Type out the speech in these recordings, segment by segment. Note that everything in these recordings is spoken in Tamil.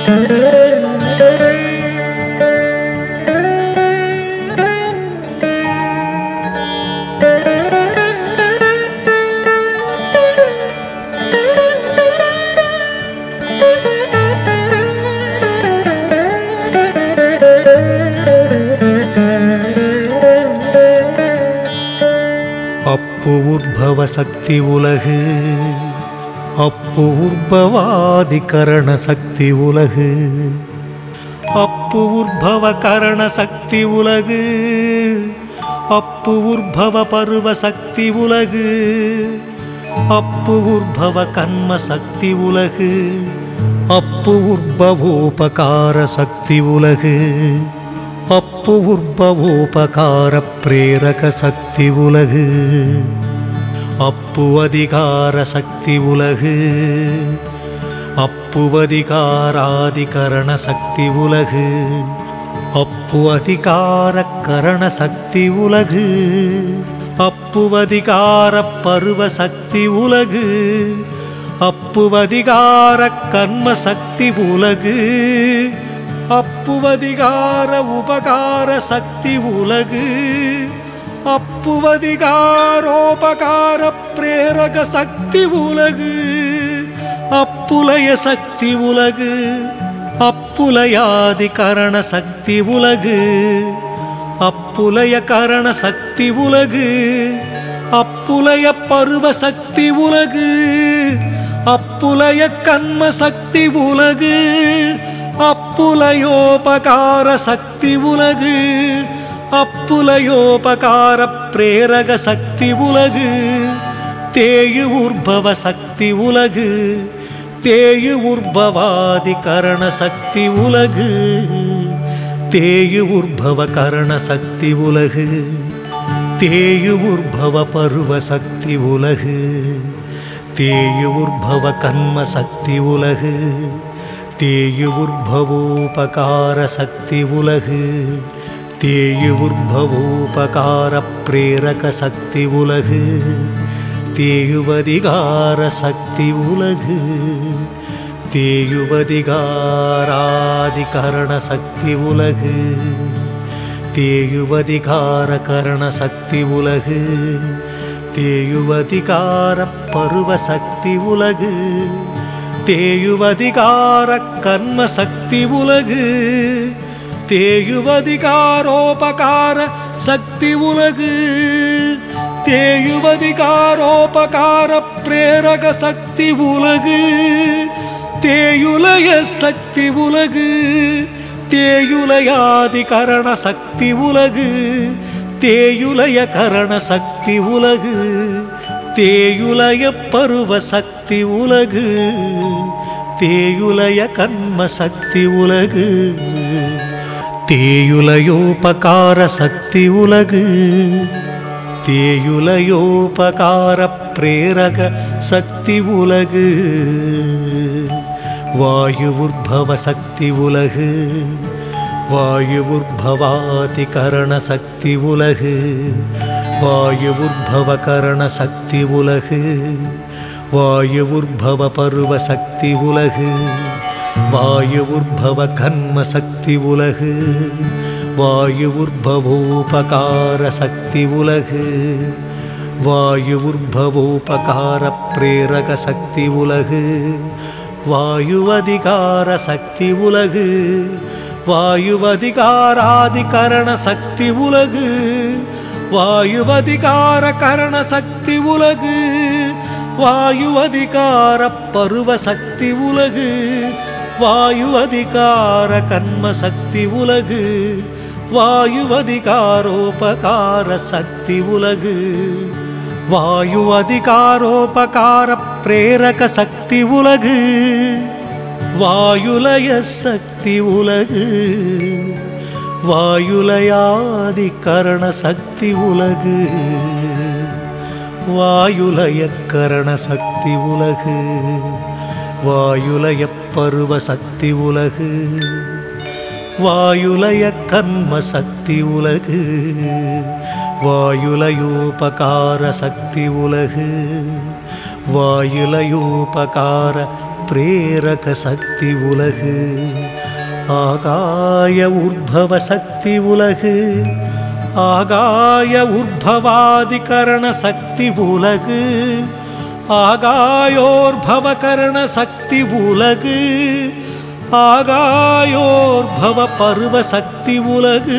அப்பு உற்பவ சக்தி உலகு அப்பு உற்பவாதி கரண சக்தி உலகு அப்பு உற்பவ கரண சக்தி உலகு அப்பு உற்பவ பருவ சக்தி உலகு அப்பு உற்பவ கர்ம சக்தி உலகு அப்பு உற்பவோபகார சக்தி உலகு அப்பு உற்பவோபகார பிரேரக சக்தி உலகு அப்பு அதிகார சக்தி உலகு அப்புவதிகாராதிகரண சக்தி உலகு அப்பு அதிகார கரண சக்தி உலகு அப்புவதிகார பருவ சக்தி உலகு அப்புவதிகார கர்ம சக்தி உலகு அப்புவதிகார உபகார சக்தி உலகு அப்புவதிகாரோபகார பிரேரக சக்தி உலகு அப்புலய சக்தி உலகு அப்புலயாதி கரண சக்தி உலகு அப்புலய கரண சக்தி உலகு அப்புலய பருவ சக்தி உலகு அப்புலய கண்ம சக்தி உலகு அப்புலயோபகார சக்தி உலகு அப்புலயோபகார பிரேரக சக்தி உலகு தேயு உற்பவ சக்தி உலகு தேயு உற்பவாதி கரண சக்தி உலகு தேயு உற்பவ கரண சக்தி உலகு தேயு உற்பவ பருவ சக்தி உலகு தேயு உற்பவ கண்ம சக்தி உலகு தேயு உற்பவோபகார சக்தி உலகு தேயு உற்பவோபகார பிரேரக சக்தி உலகு தேயுவதிகார சக்தி உலகு தேயுவதிகாராதிகரண சக்தி உலகு தேயுவதிகார கரண சக்தி உலகு தேயுவதிகார பருவ சக்தி உலகு தேயுவதிகார கர்ம சக்தி உலகு தேயுவதிகாரோபகார சக்தி உலகு தேயுவதிகாரோபகார பிரேரக சக்தி உலகு தேயுலய சக்தி உலகு தேயுலயாதி கரண சக்தி உலகு தேயுலய கரண சக்தி உலகு தேயுலய பருவ சக்தி உலகு தேயுலய கர்ம சக்தி உலகு தேயுலயோபகார சக்தி உலகு தேயுலயோபகார பிரேரக சக்தி உலகு வாயுவுர்பவ சக்தி உலகு வாயுவுர்பவாதி கரண சக்தி உலகு வாயுவுர்பவ கரண சக்தி உலகு வாயுவுர்பவ பருவ சக்தி உலகு வாயுவுர்பவ கர்ம சக்தி உலகு வாயுவுர்பவோபகார சக்தி உலகு வாயுவுர்பவோபகார பிரேரக சக்தி உலகு வாயுவதிகார சக்தி உலகு வாயுவதிகாராதிகரண சக்தி உலகு வாயுவதிகார கரண சக்தி உலகு வாயுவதிகார பருவ சக்தி உலகு வாயுவதிகார கர்ம சக்தி உலகு வாயுவதிகாரோபகார சக்தி உலகு வாயுவதிகாரோபகார பிரேரக சக்தி உலகு வாயுலய சக்தி உலகு வாயுலயாதி கரண சக்தி உலகு வாயுலய கரண சக்தி உலகு வாயுலய பருவ சக்தி உலகு வாயுலய கர்ம சக்தி உலகு வாயுலயோபகார சக்தி உலகு வாயுலயோபகார பிரேரக சக்தி உலகு ஆகாய உற்பவ சக்தி உலகு ஆகாய உற்பவாதிகரண சக்தி உலகு ஆகாயோர்பவகரண சக்தி உலகு ஆகாயோர்பவ பருவ சக்தி உலகு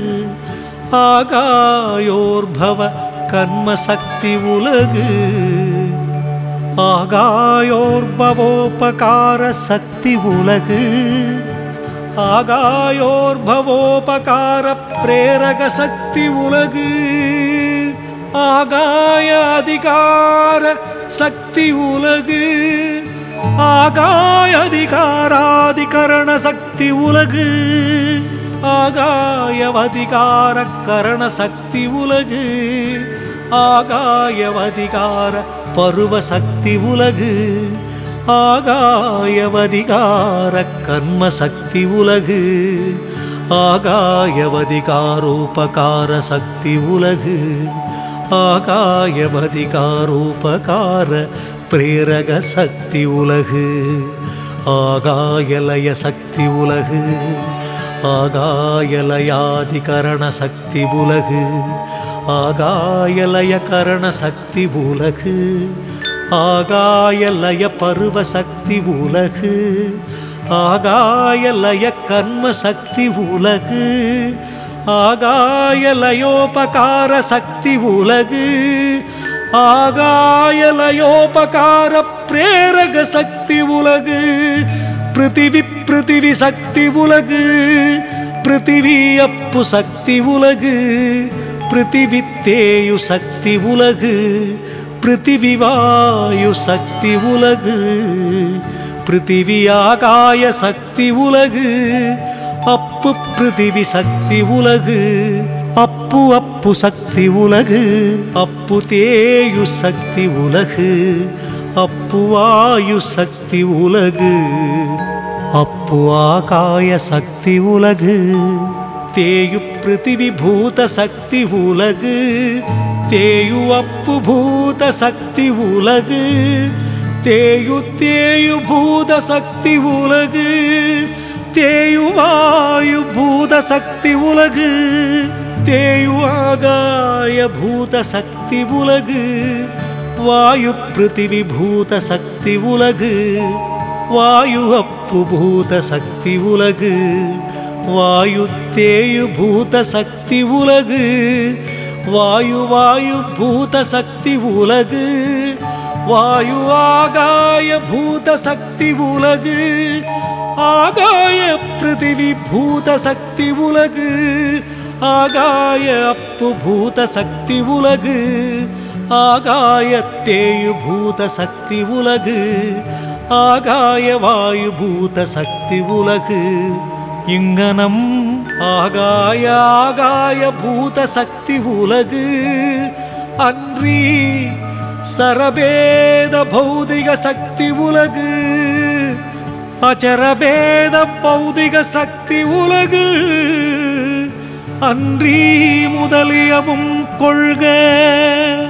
ஆகாயோர்பவ கர்ம சக்தி உலகு ஆகாயோர்பவோபகார சக்தி உலகு ஆகாயோர்பவோபகார பிரேரக சக்தி உலகு ஆகாய அதிகார சக்தி உலகு ஆகாய அதிகாராதிகரண சக்தி உலகு ஆகாயவதிகார கரண சக்தி உலகு ஆகாயவதிகார பருவ சக்தி உலகு ஆகாயவதிகார கர்ம சக்தி உலகு ஆகாயவதிகாரோபகார சக்தி உலகு ஆகாயவதிகாரோபகார பிரேரக சக்தி உலகு ஆகாயலய சக்தி உலகு ஆகாயலயாதிகரண சக்தி உலகு ஆகாயலய கரண சக்தி உலகு ஆகாயலய பருவ சக்தி உலகு ஆகாயலய கர்ம சக்தி உலகு ஆகாயலயோபகார சக்தி உலகு ஆகாயலயோபகார பிரேரக சக்தி உலகு பிருத்திவி பிருத்திவி சக்தி உலகு பிருத்திவி அப்பு சக்தி உலகு பிருத்திவி தேயு சக்தி உலகு பிருத்திவி வாயு சக்தி உலகு பிருத்திவி ஆகாய சக்தி உலகு அப்பு பிருத்திவி சக்தி உலகு அப்பு அப்பு சக்தி உலகு அப்பு தேயு சக்தி உலகு அப்பு ஆயு சக்தி உலகு அப்பு ஆகாய சக்தி உலகு தேயு பிருத்திவி பூத சக்தி உலகு தேயு அப்பு பூத சக்தி உலகு தேயு தேயு பூத சக்தி உலகு தேயு வாயு பூத சக்தி உலகு தேயு ஆகாய பூத சக்தி உலகு வாயு பிருத்திவி பூத சக்தி உலகு வாயு அப்பு பூத சக்தி உலகு வாயு தேயு பூத சக்தி உலகு வாயு வாயு பூத சக்தி உலகு வாயு ஆகாய பூத சக்தி உலகு ஆகாய பிருத்திவி பூத சக்தி உலகு ஆகாய அப்பு பூத சக்தி உலகு ஆகாய தேயு பூத சக்தி உலகு ஆகாய வாயு பூத சக்தி உலகு இங்கனம் ஆகாய ஆகாய பூத சக்தி உலகு அன்றி சரபேத பௌதிக சக்தி உலகு அச்சரபேத பௌதிக சக்தி உலகு அன்றி முதலியவும் கொள்க